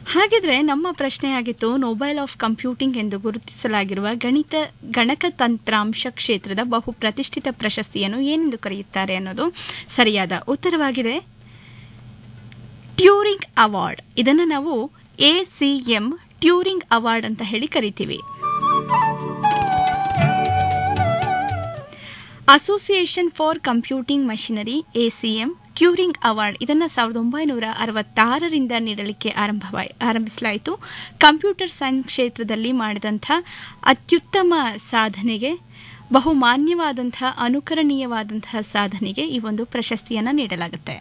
ಹಾಗಿದ್ರೆ ನಮ್ಮ ಪ್ರಶ್ನೆಯಾಗಿತ್ತು Nobel of computing ಎಂದು ಗುರುತಿಸಲಾಗಿರುವ ಗಣಿತ ಗಣಕ ತಂತ್ರಾಂಶ ಕ್ಷೇತ್ರದ ಬಹು ಪ್ರತಿಷ್ಠಿತ ಪ್ರಶಸ್ತಿಯನ್ನು ಏನೆಂದು ಕರೆಯುತ್ತಾರೆ ಅನ್ನೋದು ಸರಿಯಾದ ಉತ್ತರವಾಗಿದೆ ಟ್ಯೂರಿಂಗ್ ಅವಾರ್ಡ್ ಇದನ್ನು ನಾವು A C M Turing award ಅಂತ ಹೇಳಿ ಕರಿತೀವಿ association for computing machinery ACM Turing award ಇದನ್ನು ಸಾವಿರದ ಒಂಬೈನೂರ ಅರವತ್ತಾರರಿಂದ ನೀಡಲಿಕ್ಕೆ ಆರಂಭವ ಆರಂಭಿಸಲಾಯಿತು ಕಂಪ್ಯೂಟರ್ ಸೈನ್ಸ್ ಕ್ಷೇತ್ರದಲ್ಲಿ ಮಾಡಿದಂಥ ಅತ್ಯುತ್ತಮ ಸಾಧನೆಗೆ ಬಹುಮಾನ್ಯವಾದಂತಹ ಅನುಕರಣೀಯವಾದಂತಹ ಸಾಧನೆಗೆ ಈ ಒಂದು ಪ್ರಶಸ್ತಿಯನ್ನು ನೀಡಲಾಗುತ್ತೆ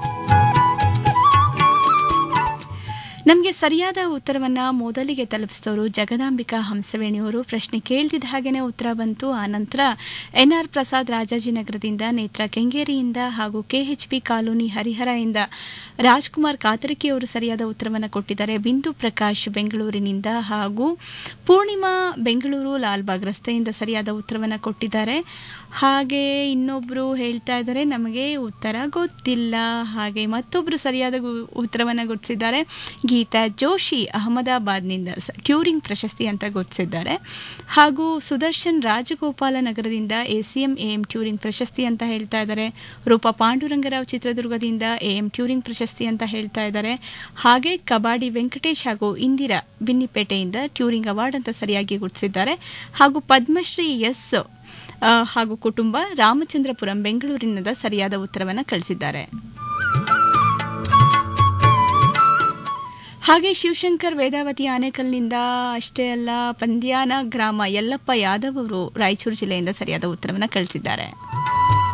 ನಮಗೆ ಸರಿಯಾದ ಉತ್ತರವನ್ನು ಮೊದಲಿಗೆ ತಲುಪಿಸಿದವರು ಜಗದಾಂಬಿಕಾ ಹಂಸವೇಣಿಯವರು ಪ್ರಶ್ನೆ ಕೇಳ್ತಿದ್ದ ಹಾಗೇನೆ ಉತ್ತರ ಬಂತು ಆನಂತರ ಎನ್ ಆರ್ ಪ್ರಸಾದ್ ರಾಜಾಜಿನಗರದಿಂದ ನೇತ್ರ ಕೆಂಗೇರಿಯಿಂದ ಹಾಗೂ ಕೆಎಚ್ಪಿ ಕಾಲೋನಿ ಹರಿಹರದಿಂದ ರಾಜ್ಕುಮಾರ್ ಕಾತರಕಿ ಅವರು ಸರಿಯಾದ ಉತ್ತರವನ್ನು ಕೊಟ್ಟಿದ್ದಾರೆ ಬಿಂದು ಪ್ರಕಾಶ್ ಬೆಂಗಳೂರಿನಿಂದ ಹಾಗೂ ಪೂರ್ಣಿಮಾ ಬೆಂಗಳೂರು ಲಾಲ್ಬಾಗ್ ರಸ್ತೆಯಿಂದ ಸರಿಯಾದ ಉತ್ತರವನ್ನು ಕೊಟ್ಟಿದ್ದಾರೆ ಹಾಗೆ ಇನ್ನೊಬ್ಬರು ಹೇಳ್ತಾ ಇದ್ದಾರೆ ನಮಗೆ ಉತ್ತರ ಗೊತ್ತಿಲ್ಲ ಹಾಗೆ ಮತ್ತೊಬ್ಬರು ಸರಿಯಾದ ಗು- ಉತ್ತರವನ್ನು ಗುರುತಿಸಿದ್ದಾರೆ ಗೀತಾ ಜೋಶಿ ಅಹಮದಾಬಾದ್ನಿಂದ ಸ- ಟ್ಯೂರಿಂಗ್ ಪ್ರಶಸ್ತಿ ಅಂತ ಗುರುತಿಸಿದ್ದಾರೆ ಹಾಗೂ ಸುದರ್ಶನ್ ರಾಜಗೋಪಾಲ ನಗರದಿಂದ A C M A M Turing ಪ್ರಶಸ್ತಿ ಅಂತ ಹೇಳ್ತಾ ಇದ್ದಾರೆ ರೂಪಾ ಪಾಂಡುರಂಗರಾವ್ ಚಿತ್ರದುರ್ಗದಿಂದ ಎ ಎಂ ಟ್ಯೂರಿಂಗ್ ಪ್ರಶಸ್ತಿ ಅಂತ ಹೇಳ್ತಾ ಇದ್ದಾರೆ ಹಾಗೆ ಕಬಾಡಿ ವೆಂಕಟೇಶ್ ಹಾಗೂ ಇಂದಿರಾ ಬಿನ್ನಿಪೇಟೆಯಿಂದ ಟ್ಯೂರಿಂಗ್ ಅವಾರ್ಡ್ ಅಂತ ಸರಿಯಾಗಿ ಗುರುತಿಸಿದ್ದಾರೆ ಹಾಗೂ ಪದ್ಮಶ್ರೀ ಎಸ್ ಆ, ಹಾಗೂ ಕುಟುಂಬ ರಾಮಚಂದ್ರಪುರಂ ಬೆಂಗಳೂರಿನಿಂದ ಸರಿಯಾದ ಉತ್ತರವನ್ನು ಕಳಿಸಿದ್ದಾರೆ ಹಾಗೆ ಶಿವಶಂಕರ್ ವೇದಾವತಿ ಆನೇಕಲ್ನಿಂದ ಅಷ್ಟೇ ಅಲ್ಲ ಪಂದ್ಯಾನ ಗ್ರಾಮ ಯಲ್ಲಪ್ಪ ಯಾದವ್ ಅವರು ರಾಯಚೂರು ಜಿಲ್ಲೆಯಿಂದ ಸರಿಯಾದ ಉತ್ತರವನ್ನು ಕಳಿಸಿದ್ದಾರೆ